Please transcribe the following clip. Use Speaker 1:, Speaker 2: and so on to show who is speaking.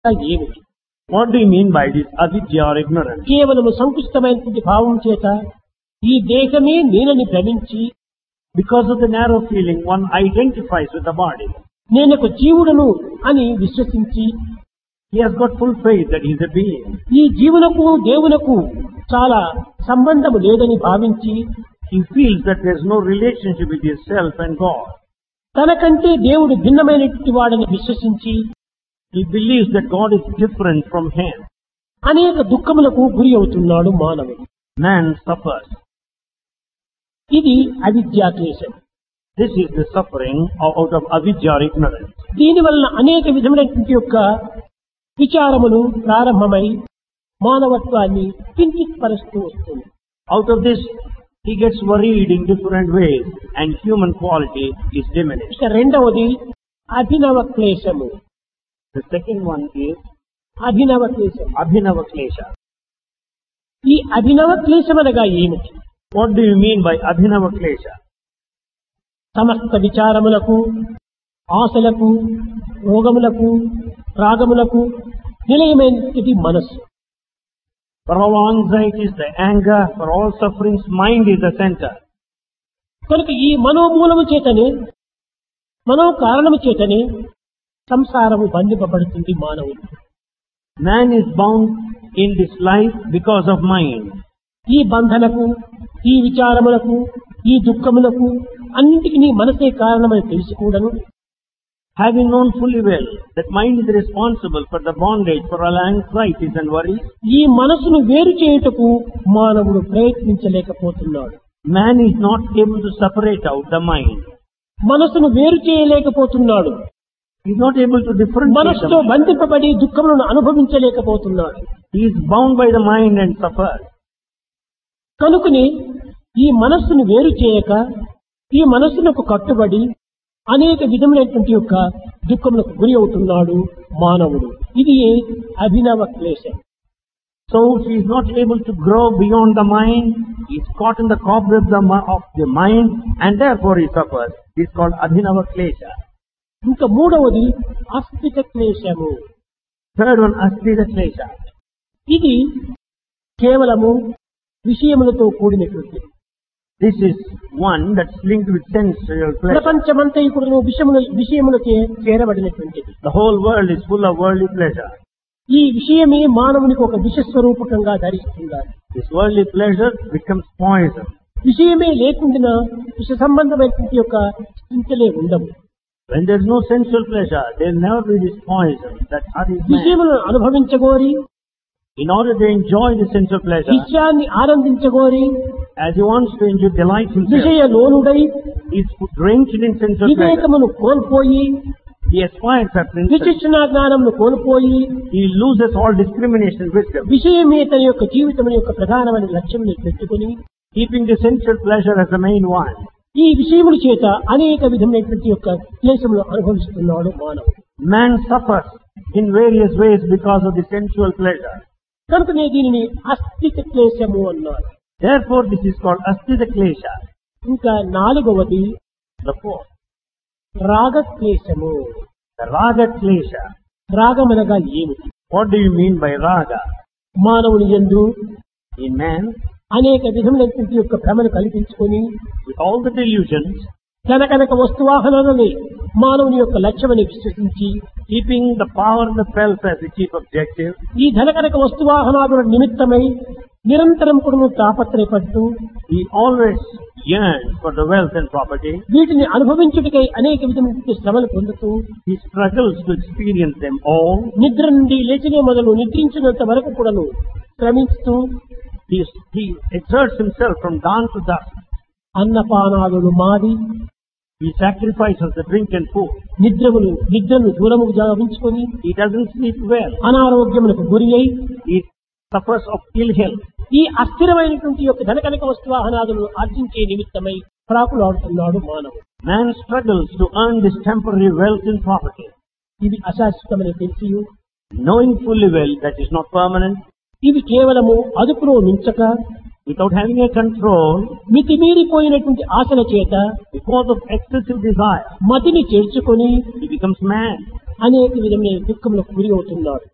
Speaker 1: ఏమిటి
Speaker 2: What do you mean by this avidya or ignorance?
Speaker 1: కేవలము సంకుచితమైనటువంటి భావం చేత ఈ దేహమే నేనని భ్రమించి
Speaker 2: Because of the narrow feeling, one identifies with the body.
Speaker 1: నేనొక జీవుడను అని విశ్వసించి
Speaker 2: He has got full faith that he is a being.
Speaker 1: ఈ జీవులకు దేవులకు చాలా సంబంధము లేదని భావించి
Speaker 2: He feels that there is no relationship with himself and God.
Speaker 1: తనకంటే దేవుడు భిన్నమైనటువంటి వాడని విశ్వసించి
Speaker 2: He believes that God is different from him.
Speaker 1: అనేక దుఃఖములకు గురి అవుతున్నాడు మానవుడు
Speaker 2: Man suffers.
Speaker 1: ఇది అవిద్యాక్లేశం
Speaker 2: This is the suffering of- out of avidya or ignorance.
Speaker 1: దీని వలన అనేక విధమైనటువంటి యొక్క విచారములు ప్రారంభమై మానవత్వాన్ని కించిత్ పరుస్తూ వస్తుంది
Speaker 2: Out of this, he gets worried in different ways and human quality is diminished.
Speaker 1: ఇక రెండవది అభినవ క్లేశము
Speaker 2: The second one is
Speaker 1: అభినవ క్లేశం
Speaker 2: Abhinava Klesha.
Speaker 1: ఈ అభినవ క్లేశం అనగా ఏమిటి
Speaker 2: What do you mean by Abhinava Klesha?
Speaker 1: సమస్త విచారములకు ఆశలకు రోగములకు రాగములకు నిలయమైనది మనస్సు
Speaker 2: For all anxieties, the anger, for all sufferings, mind is the center.
Speaker 1: కనుక ఈ మనోమూలము చేతనే మనో కారణము చేతనే సంసారము బంధింపబడుతుంది మానవుడు
Speaker 2: Man is bound in this life because of mind.
Speaker 1: ఈ బంధనకు ఈ విచారములకు ఈ దుఃఖములకు అన్నిటికీ మనసే కారణమని తెలిసి కూడాను
Speaker 2: Having known fully well that mind is responsible for the bondage, for all anxieties and worries,
Speaker 1: ఈ మనసును వేరు చేయుటకు మానవుడు ప్రయత్నించలేకపోతున్నాడు
Speaker 2: man is not able to separate out the mind.
Speaker 1: మనసును వేరు చేయలేకపోతున్నాడు
Speaker 2: He is not able to differentiate the
Speaker 1: మనసుతో
Speaker 2: mind.
Speaker 1: బంధింపబడి దుఃఖములను అనుభవించలేకపోతున్నాడు
Speaker 2: He is bound by the mind and suffers.
Speaker 1: కనుకని ఈ మనస్సును వేరు చేయక ఈ మనస్సునకు కట్టుబడి అనేక విధములైనటువంటి యొక్క దుఃఖములకు గురి అవుతున్నాడు మానవుడు ఇది అభినవ క్లేశం
Speaker 2: So he is not able to grow beyond the mind. He is caught in the cobweb the mi- of the mind and therefore he suffers. This is called Abhinava Klesha.
Speaker 1: ఇంకా మూడవది అస్థిత క్లేశము
Speaker 2: Third one, Asthita Klesha.
Speaker 1: ఇది కేవలము విషయములతో కూడినటువంటిది
Speaker 2: This is one that's linked with sensual pleasure.
Speaker 1: ప్రపంచమంతా ఇప్పుడు విషయముల విషయములకే చేరబడినటువంటిది
Speaker 2: The whole world is full of worldly pleasure.
Speaker 1: ఈ విషయమే మానవునికి ఒక విషస్వరూపకంగా ధరిస్తున్నారు
Speaker 2: This worldly pleasure becomes poison.
Speaker 1: విషయమే లేకుండా విష సంబంధమైనటువంటి యొక్క చింతలే ఉండవు
Speaker 2: When there is no sensual pleasure, there will never be this poison that hurries man.
Speaker 1: విషయములను అనుభవించగోరి
Speaker 2: In order to enjoy the sensual pleasure,
Speaker 1: విషయాన్ని ఆనందించగోరి
Speaker 2: as he wants to enjoy delight himself,
Speaker 1: విషయ లోనుడై
Speaker 2: he is drenched in sensual pleasure.
Speaker 1: వివేకమును కోల్పోయి
Speaker 2: He aspires after insult.
Speaker 1: విచక్షణ జ్ఞానమును కోల్పోయి
Speaker 2: He loses all discrimination and wisdom,
Speaker 1: విషయమే తన యొక్క జీవితం యొక్క ప్రధానమైన లక్ష్యం పెట్టుకుని
Speaker 2: keeping the sensual pleasure as the main one.
Speaker 1: ఈ విషయముల చేత అనేక విధమైనటువంటి యొక్క క్లేశములు అనుభవిస్తున్నాడు మానవుడు
Speaker 2: Man suffers in various ways because of the sensual pleasure.
Speaker 1: కనుకనే దీనిని అస్థిత క్లేశము అన్నారు
Speaker 2: Therefore, this is called Asthita Klesha.
Speaker 1: ఇంకా నాలుగవది
Speaker 2: The fourth,
Speaker 1: రాగ క్లేశము
Speaker 2: the Raga Klesha.
Speaker 1: రాగమనగా ఏమిటి
Speaker 2: What do you mean by Raga?
Speaker 1: మానవుని ఎందు
Speaker 2: In man,
Speaker 1: అనేక విధములైనటువంటి యొక్క భ్రమను కల్పించుకొని
Speaker 2: with all the delusions,
Speaker 1: తన కనుక వస్తువాహనాలని మానవుని యొక్క లక్ష్యమని విశ్వసించి
Speaker 2: keeping the power and the wealth as the chief objective,
Speaker 1: ఈ ధనకనక వస్తువాహనాదుల నిమిత్తమై నిరంతరం కూడా తాపత్రయపడుతూ
Speaker 2: he always yearns for the wealth and property.
Speaker 1: వీటిని అనుభవించుటకై అనేక విధమైన శ్రమలు పొందుతూ
Speaker 2: He struggles to experience them all.
Speaker 1: నిద్ర నుండి లేచినే మొదలు నిద్రించినంత వరకు కూడాను శ్రమిస్తూ
Speaker 2: He, he exerts himself from dawn to dusk.
Speaker 1: అన్నపానాదులు మాడి
Speaker 2: He sacrifices the drink and food.
Speaker 1: నిద్రములు నిద్రను దూరము గావించుకొని
Speaker 2: He doesn't sleep well.
Speaker 1: అనారోగ్యములకు గురి అయి
Speaker 2: He suffers of ill health.
Speaker 1: ఈ అస్థిరమైనటువంటి యొక్క ధనకనక వస్తువాహనాదులను ఆర్జించే నిమిత్తమై ప్రాకులాడుతున్నాడు మానవుడు
Speaker 2: Man struggles to earn this temporary wealth and property,
Speaker 1: ఇది అశాశ్వతమని తెలిసి
Speaker 2: knowing fully well that is not permanent,
Speaker 1: ఇవి కేవలము అదుపులో మించక
Speaker 2: without having a control,
Speaker 1: మితిమీరిపోయినటువంటి ఆశల చేత
Speaker 2: because of excessive desire.
Speaker 1: మతిని చేర్చుకొని
Speaker 2: He becomes mad.
Speaker 1: అనేక విధమైన దుఃఖములకు గురి అవుతున్నాడు